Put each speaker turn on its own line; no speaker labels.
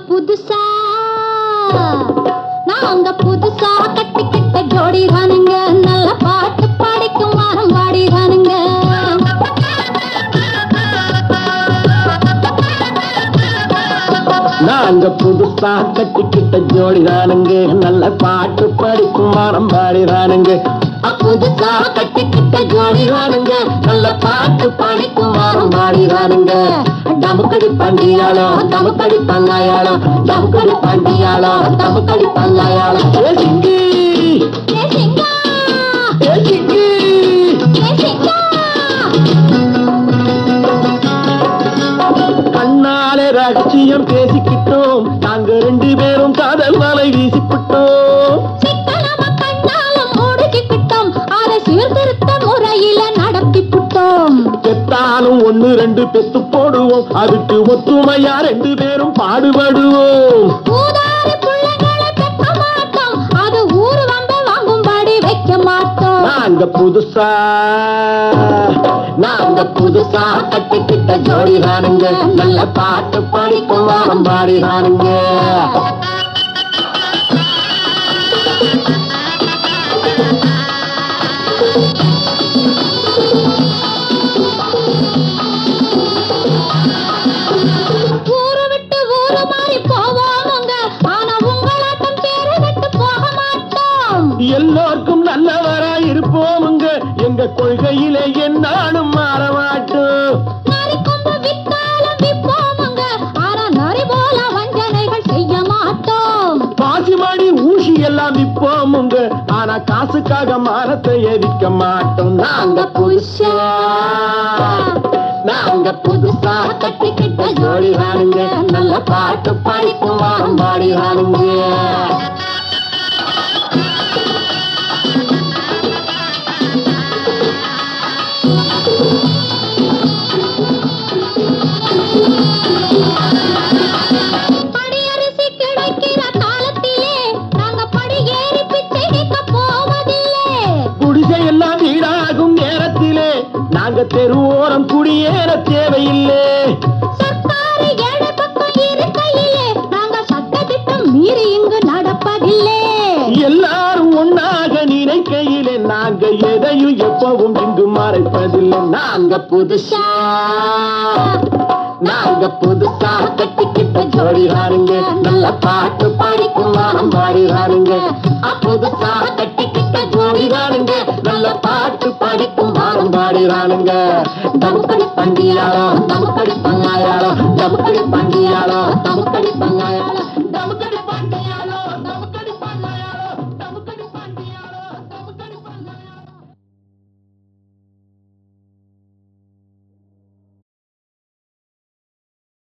புதுசா நாங்க புதுசா கட்டிக்கிட்ட ஜோடி தானுங்க நல்ல பாட்டு பாடிக்கும் வாரம் பாடி தானுங்க
நாங்க புதுசா கட்டிக்கிட்ட ஜோடிதானுங்க நல்ல பாட்டு படிக்கும் மனம் பாடிதானுங்க புதுசா கட்டிக்கிட்ட ஜோடிதானுங்க நல்ல பாட்டு படிக்கும் மனம் பாடிதானுங்க டமுக்கடி பண்டியாளோ டமுக்கடி பங்காயாளோ டமுக்கடி பண்டியாளோ டமுக்கடி பங்காயாளோ ஏ சிங்கி
ஏ சிங்கா
ஏ சிங்கி
ஏ சிங்கா
கண்ணாலே ரகசியம் பேசிக்கிட்டோம் நாங்க ரெண்டு பேரும் காதல் வலை வீசிக்கிட்டோம்
சிக்கனம கண்ணால மூடிக்கிட்டோம் அதை சீர்திருத்த முறையில நடத்தி புட்டோம்
பெத்தாலும் ஒண்ணு ரெண்டு பெத்து போடுவோம் அதுக்கு ஒத்துமையா ரெண்டு பேரும் பாடுபடுவோம்
ஊதாரி பிள்ளைகளை பெற்க மாட்டோம் அது ஊரு வந்து வாங்கும்படி வைக்க மாட்டோம்
நாங்க புதுசா நாங்க புதுசா கட்டிக்கிட்ட ஜோடிதானுங்க நல்ல பாட்டு படிக்கும் வாரம் பாடிதானுங்க
ஊரு விட்டு ஊரு மாறி போவோமுங்க ஆனா உங்களாட்டம் பேரு விட்டு போக மாட்டோம்
எல்லோருக்கும் நல்லவரா இருப்போமுங்க எங்க கொள்கையிலே என்னாலும் மாற மாட்டோம்
நரி கொம்பு வித்தாலும் விப்போமுங்க ஆனா நரி போல வஞ்சனைகள் செய்ய மாட்டோம்
பாசிமணி ஊசி எல்லாம் விற்போமுங்க ஆனா காசுக்காக மானத்தை எரிக்க மாட்டோம் நாங்க புதுசா நாங்க புதுசா கட்டிக்கிட்ட ஜோடி வானுங்க நல்ல பாட்டு படிக்கும் வாரம் பாடி வானுங்க
படியரிசி கிடைக்கிற காலத்திலே நாங்க படி ஏறி பிச்சை கேட்க போவதில்லை
குடிசை எல்லாம் வீடாகும் நேரத்திலே நாங்க தெருவோரம் குடியேற தேவையில்லை
சர்க்காரு ஏழை பக்கம் இருக்கையிலே நாங்க சட்டத்திட்டம் மீறி இங்கு நடப்பதில்லை
எல்லாரும் ஒன்னாக நினைக்கையிலே நாங்க எதையும் எப்பவும் இங்கு மறைப்பதில்லை நாங்க புதுசா நாங்க புதுசா கட்டிக்கிட்ட ஜோடிதானுங்க நல்ல பாட்டு பாடிக்கும் வாரம் பாடிதானுங்க புதுசா கட்டிக்கிட்ட ஜோடிதானுங்க நல்ல பாட்டு பாடிக்கும் வாரம் பாடிதானுங்க தமுக்கடி பண்டியாளோ தமுக்கடி